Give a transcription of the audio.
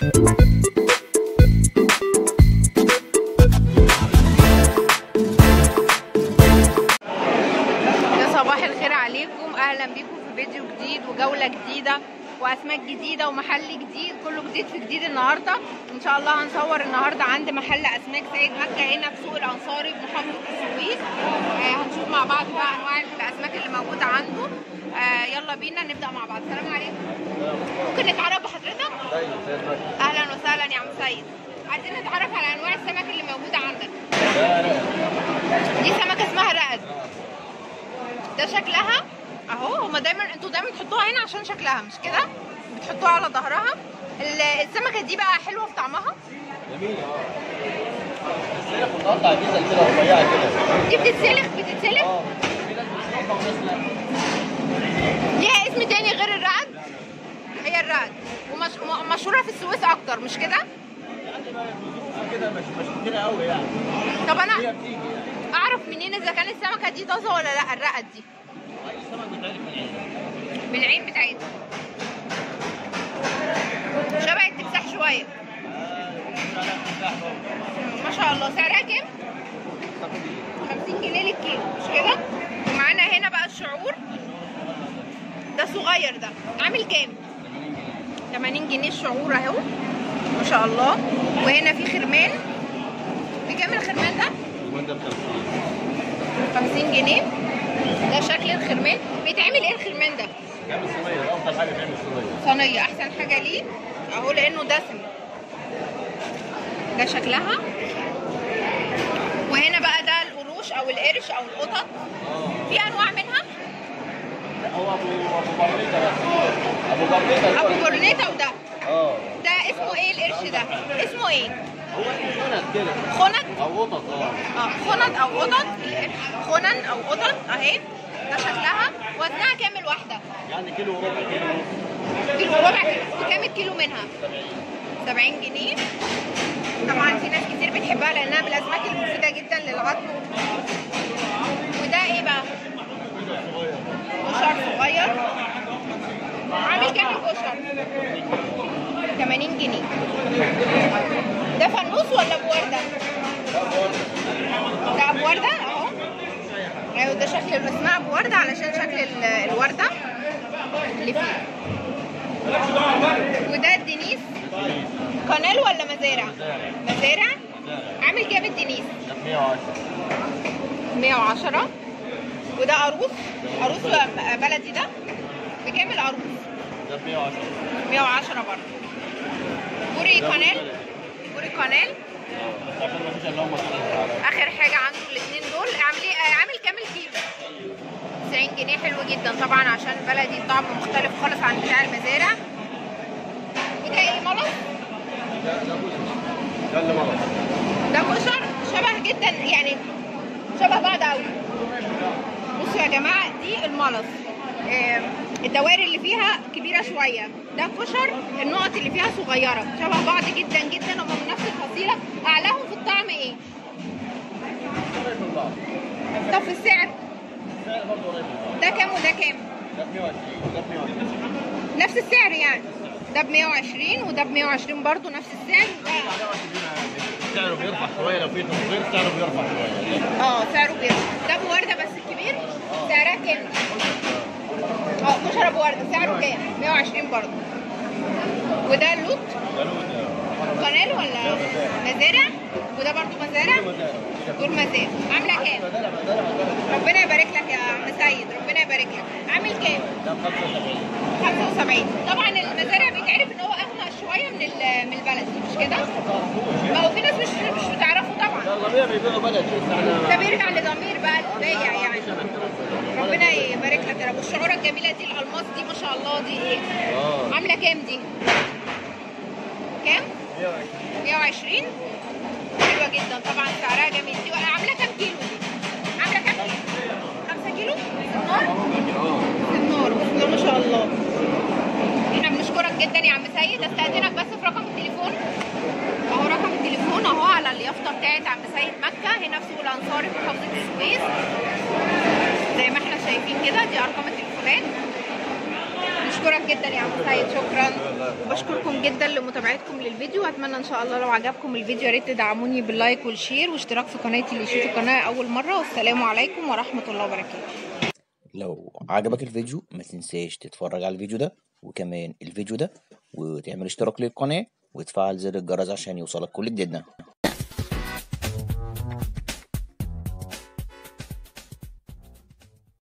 يا صباح الخير عليكم اهلا بيكم في فيديو جديد وجوله جديده واسماك جديده ومحل جديد كله جديد في جديد النهارده ان شاء الله هنصور النهارده عند محل اسماك سيد مكه هنا في سوق الانصاري في محافظه السويس آه هنشوف مع بعض بقى انواع الاسماك اللي موجوده عنده آه يلا بينا نبدا مع بعض السلام عليكم ممكن نتعرف بحضرتك اهلا وسهلا يا عم سيد عايزين نتعرف على انواع السمك اللي موجوده عندك دي سمكه اسمها رقد ده شكلها اهو هما دايما انتوا دايما بتحطوها هنا عشان شكلها مش كده بتحطوها على ظهرها ال- السمكه دي بقى حلوه في طعمها جميل اه بس هي بتقطع جزل كده رفيعه كده دي بتتسلخ بتتسلخ اه في ناس بتشربها وناس لا ليها اسم تاني غير الرقد هي الرقد ومشهوره في السويس اكتر مش كده يعني بقى الظروف كده مش مش كتير قوي يعني طب هي انا بتيجي يعني اعرف منين اذا كانت السمكه دي طازه ولا لا الرقد دي اي سمك بيتعرف من العين من العين بتاعتها شبه التمساح شويه اه بيقول عليها تفاح برضه ما شاء الله سعرها كام 50 جنيه للكيلو مش كده ومعانا هنا بقى الشعور ده صغير ده عامل كام 80 جنيه الشعور اهو ما شاء الله وهنا في خرمان بكام الخرمان ده الوان ده ب 50 50 جنيه ده شكل الخرمان بيتعمل ايه الخرمان ده بيعمل صينيه ده افضل حاجه تعمل صينيه صينيه احسن حاجه ليه اهو لانه دسم ده شكلها وهنا بقى ده القروش او القرش او القطط اه في انواع منها هو ابو ابو برنيطه بس ابو برنيطه ابو جورنيتا وده اه ده اسمه ايه القرش ده اسمه ايه هو اسمه خنت كده خنط او قطط اه اه خنط او قطط القرش خنن او قطط اهي ده شكلها وزنها كام الواحده يعني كيلو وربع كيلو ونص كيلو وربع كيلو كام الكيلو منها 70 جنيه طبعا في ناس كتير بتحبها لانها من الاسماك المفيده جدا للعظم وده ايه بقى كشر صغير عامل كام الكشر 80 جنيه ده فانوس ولا ابو ورده ده ابو ورده اهو ايوه ده شكل اسمها ابو ورده علشان شكل ال- الورده اللي فيه وده الدنيس قنال ولا مزارع مزارع عامل كام الدنيس ده ب 110 110 وده عروس عروس بلدي ده بكام العروس ده ب 110 110 برضه بوري قنال بوري قنال اه بس عشان ما فيش الا هم كده اخر حاجه عنده الاثنين دول عامل ايه عامل كام الكيلو 90 جنيه حلو جدا طبعا عشان بلدي طعم مختلف خالص عن بتاع المزارع وده ايه ملص ده ده بوز ده اللي مرض ده كشر شبه جدا يعني شبه بعض قوي بصوا يا جماعه دي الملص آه، الدوائر اللي فيها كبيره شويه ده كشر النقط اللي فيها صغيره شبه بعض جدا جدا هم من نفس الفصيله اعلاهم في الطعم ايه قريب من بعض طب في السعر السعر برضه قريب من بعض ده كام وده كام ده ب 120 وده ب 120 نفس السعر يعني ده ب 120 وده ب 120 برضه نفس السعر ده سعره بيرفع شويه لو في تصغير سعره بيرفع شويه اه سعره بيرفع ده ابو ورده بس الكبير سعرها كام؟ اه كشر ابو ورده سعره كام؟ 120 برضه وده اللوت ده له ده قنال ولا مزارع وده برضه مزارع دول مزارع عامله كام؟ مزارع مزارع مزارع ربنا يبارك لك يا عم سيد ربنا يبارك لك عامل كام؟ ده ب 75 75 طبعا المزارع بيتعرف ان هو اغنى شويه من ال- من البلدي مش كده؟ ما هو في ناس مش مش بتعرفه طبعا ده الغبيه بيبيعوا بلد لسه احنا ده بيرجع لضمير بقى البايع يعني ربنا يبارك لك يا رب والشعوره الجميله دي الالماس دي ما شاء الله دي ايه اه عامله كام دي كام 120 حلوه جدا طبعا سعرها جميل دي عامله كام كيلو دي عامله كام كيلو 5 كيلو النار النار بسم الله ما شاء الله احنا بنشكرك جدا يا عم سيد استاذنك بس في رقم التليفون اهو رقم التليفون اهو على اليافطه بتاعت عم سيد مكه هنا في سوق الانصاري في محافظه السويس زي ما احنا شايفين كده دي ارقام التليفونات بشكرك جدا يا عم سيد شكرا وبشكركم جدا لمتابعتكم للفيديو اتمنى ان شاء الله لو عجبكم الفيديو يا ريت تدعموني باللايك والشير واشتراك في قناتي اللي يشوف القناه اول مره والسلام عليكم ورحمه الله وبركاته لو عجبك الفيديو ما تنساش تتفرج على الفيديو ده وكمان الفيديو ده وتعمل اشتراك للقناة وتفعل زر الجرس عشان يوصلك كل جديدنا